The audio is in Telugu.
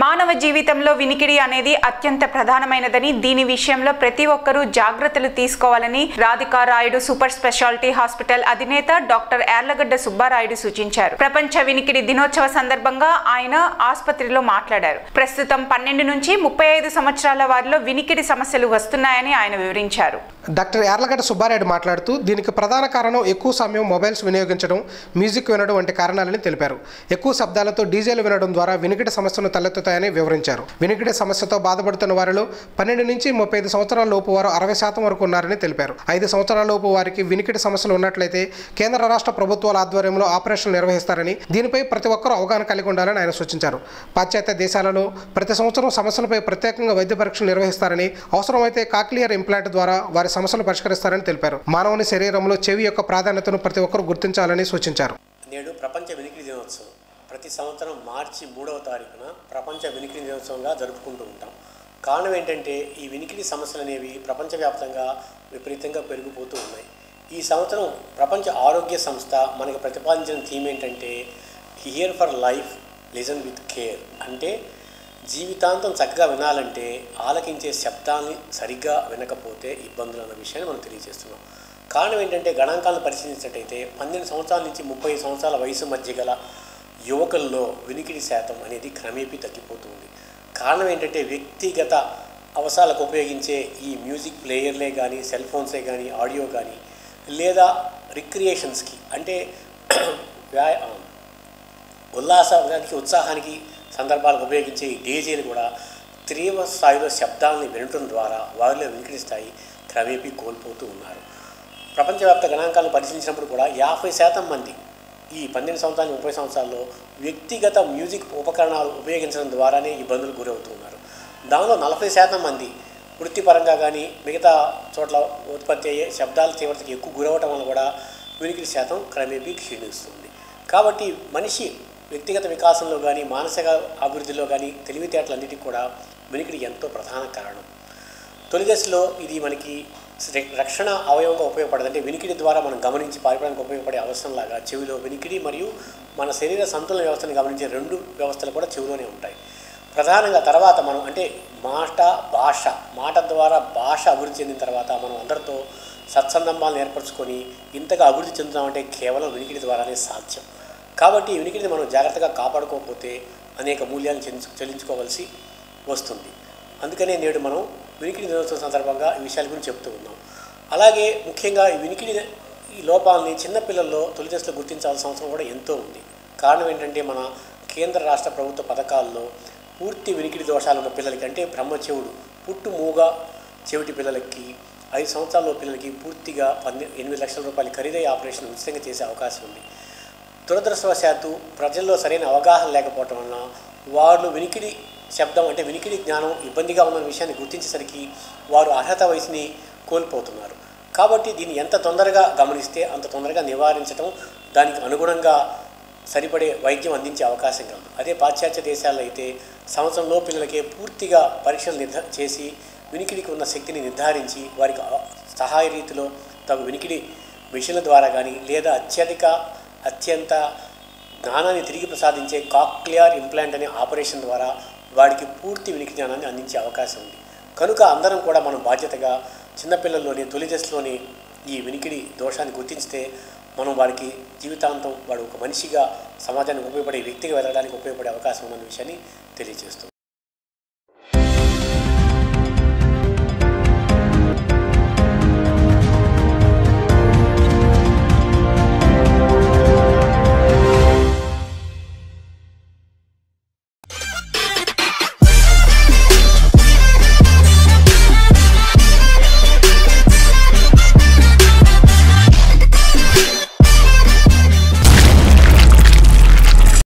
మానవ జీవితంలో వినికిడి అనేది అత్యంత ప్రధానమైనదని దీని విషయంలో ప్రతి ఒక్కరూ జాగ్రత్తలు తీసుకోవాలని Radhika Rayudu super speciality hospital అధినేత డాక్టర్ యార్లగడ్డ సుబ్బారాయుడు సూచించారు ప్రపంచ వినికిడి దినోత్సవ సందర్భంగా ఆయన ఆసుపత్రిలో మాట్లాడారు ప్రస్తుతం పన్నెండు నుంచి ముప్పై ఐదు సంవత్సరాల వారిలో వినికిడి సమస్యలు వస్తున్నాయని ఆయన వివరించారు డాక్టర్ యార్లగడ్డ సుబ్బారెడ్డి మాట్లాడుతూ దీనికి ప్రధాన కారణం ఎక్కువ సమయం మొబైల్స్ వినియోగించడం మ్యూజిక్ వినడం వంటి కారణాలని తెలిపారు ఎక్కువ శబ్దాలతో డీజేలు వినడం ద్వారా వినికిడి సమస్యను తలెత్తుతాయని వివరించారు వినికిడి సమస్యతో బాధపడుతున్న వారిలో పన్నెండు నుంచి ముప్పై ఐదు సంవత్సరాల లోపు వారు అరవై శాతం వరకు ఉన్నారని తెలిపారు ఐదు సంవత్సరాల లోపు వారికి వినికిడి సమస్యలు ఉన్నట్లయితే కేంద్ర రాష్ట్ర ప్రభుత్వాల ఆధ్వర్యంలో ఆపరేషన్లు నిర్వహిస్తారని దీనిపై ప్రతి ఒక్కరూ అవగాహన కలిగి ఉండాలని ఆయన సూచించారు పాశ్చాత్య దేశాలలో ప్రతి సంవత్సరం సమస్యలపై ప్రత్యేకంగా వైద్య పరీక్షలు నిర్వహిస్తారని అవసరమైతే కాక్లియర్ ఇంప్లాంట్ ద్వారా వారి సమస్యలు పరిష్కరిస్తారని తెలిపారు మానవుని శరీరంలో చెవి యొక్క ప్రాధాన్యతను ప్రతి ఒక్కరూ గుర్తించాలని సూచించారు నేడు ప్రపంచ వినికిడి దినోత్సవం ప్రతి సంవత్సరం మార్చి మూడవ తారీఖున ప్రపంచ వినికిడి దినోత్సవంగా జరుపుకుంటూ ఉంటాం కారణం ఏంటంటే ఈ వినికిడి సమస్యలు అనేవి ప్రపంచవ్యాప్తంగా విపరీతంగా పెరిగిపోతూ ఉన్నాయి ఈ సంవత్సరం ప్రపంచ ఆరోగ్య సంస్థ మనకి ప్రతిపాదించిన థీమ్ ఏంటంటే hear for life listen with care అంటే జీవితాంతం చక్కగా వినాలంటే ఆలకించే శబ్దాన్ని సరిగ్గా వినకపోతే ఇబ్బందులు అన్న విషయాన్ని మనం తెలియజేస్తున్నాం కారణం ఏంటంటే గణాంకాలను పరిశీలించినట్టయితే పన్నెండు సంవత్సరాల నుంచి ముప్పై సంవత్సరాల వయసు మధ్య గల యువకుల్లో వినికిడి శాతం అనేది క్రమేపీ తగ్గిపోతుంది కారణం ఏంటంటే వ్యక్తిగత అవసరాలకు ఉపయోగించే ఈ మ్యూజిక్ ప్లేయర్లే కానీ సెల్ ఫోన్సే కానీ ఆడియో కానీ లేదా రిక్రియేషన్స్కి అంటే వ్యా ఉల్లాసానికి ఉత్సాహానికి సందర్భాలకు ఉపయోగించే ఈ డీజేలు కూడా తీవ్ర స్థాయిలో శబ్దాలని వినటం ద్వారా వారిలో వినికిడి స్థాయి క్రమేపీ కోల్పోతూ ఉన్నారు ప్రపంచవ్యాప్త గణాంకాలను పరిశీలించినప్పుడు కూడా యాభై శాతం మంది ఈ పన్నెండు సంవత్సరాలు ముప్పై సంవత్సరాల్లో వ్యక్తిగత మ్యూజిక్ ఉపకరణాలు ఉపయోగించడం ద్వారానే ఇబ్బందులు గురవుతున్నారు దానిలో నలభై శాతం మంది వృత్తిపరంగా కానీ మిగతా చోట్ల ఉత్పత్తి అయ్యే శబ్దాల తీవ్రతకి ఎక్కువ గురవటం వల్ల కూడా వినికిడి శాతం క్రమేపీ క్షీణిస్తుంది కాబట్టి మనిషి వ్యక్తిగత వికాసంలో కానీ మానసిక అభివృద్ధిలో కానీ తెలివితేటలన్నిటికీ కూడా వినికిడి ఎంతో ప్రధాన కారణం తొలి దశలో ఇది మనకి రక్షణ అవయవంగా ఉపయోగపడదు అంటే వినికిడి ద్వారా మనం గమనించి పారిపోవడానికి ఉపయోగపడే అవసరంలాగా చెవిలో వినికిడి మరియు మన శరీర సంతులన వ్యవస్థను గమనించే రెండు వ్యవస్థలు కూడా చెవిలోనే ఉంటాయి ప్రధానంగా తర్వాత మనం అంటే మాట భాష మాట ద్వారా భాష అభివృద్ధి చెందిన తర్వాత మనం అందరితో సత్సంబంధాలను ఏర్పరచుకొని ఇంతగా అభివృద్ధి చెందుతామంటే కేవలం వినికిడి ద్వారానే సాధ్యం కాబట్టి ఈ వినికిడిని మనం జాగ్రత్తగా కాపాడుకోకపోతే అనేక మూల్యాలను చెల్లించు చెల్లించుకోవాల్సి వస్తుంది అందుకనే నేడు మనం వినికిడి దినోత్సవం సందర్భంగా ఈ విషయాల గురించి చెప్తూ ఉన్నాం అలాగే ముఖ్యంగా ఈ వినికిడి ఈ లోపాలని చిన్నపిల్లల్లో తొలి దశలో గుర్తించాల్సిన అవసరం కూడా ఎంతో ఉంది కారణం ఏంటంటే మన కేంద్ర రాష్ట్ర ప్రభుత్వ పథకాల్లో పూర్తి వినికిడి దోషాలు ఉన్న పిల్లలకి అంటే బ్రహ్మచెవుడు పుట్టు మూగ చెవిటి పిల్లలకి ఐదు సంవత్సరాల పిల్లలకి పూర్తిగా పన్నె ఎనిమిది లక్షల రూపాయల ఖరీదయ్యే ఆపరేషన్ ఉచితంగా చేసే అవకాశం ఉంది దురదృష్టవశాత్తు ప్రజల్లో సరైన అవగాహన లేకపోవటం వలన వాళ్ళు వినికిడి శబ్దం అంటే వినికిడి జ్ఞానం ఇబ్బందిగా ఉన్న విషయాన్ని గుర్తించేసరికి వారు అర్హత వయసుని కోల్పోతున్నారు కాబట్టి దీన్ని ఎంత తొందరగా గమనిస్తే అంత తొందరగా నివారించడం దానికి అనుగుణంగా సరిపడే వైద్యం అందించే అవకాశం కలదు అదే పాశ్చాత్య దేశాల్లో అయితే సంవత్సరంలో పిల్లలకే పూర్తిగా పరీక్షలు నిర్ధ చేసి వినికిడికి ఉన్న శక్తిని నిర్ధారించి వారికి సహాయ రీతిలో తగు వినికిడి మిషన్ల ద్వారా కానీ లేదా అత్యధిక అత్యంత జ్ఞానాన్ని తిరిగి ప్రసాదించే కాక్లియర్ ఇంప్లాంట్ అనే ఆపరేషన్ ద్వారా వాడికి పూర్తి వినికి జ్ఞానాన్ని అందించే అవకాశం ఉంది కనుక అందరం కూడా మనం బాధ్యతగా చిన్నపిల్లల్లోని తొలి దశలోని ఈ వినికిడి దోషాన్ని గుర్తించితే మనం వాడికి జీవితాంతం వాడు ఒక మనిషిగా సమాజానికి ఉపయోగపడే వ్యక్తిగా వెళ్ళడానికి ఉపయోగపడే అవకాశం ఉన్న విషయాన్ని తెలియజేస్తుంది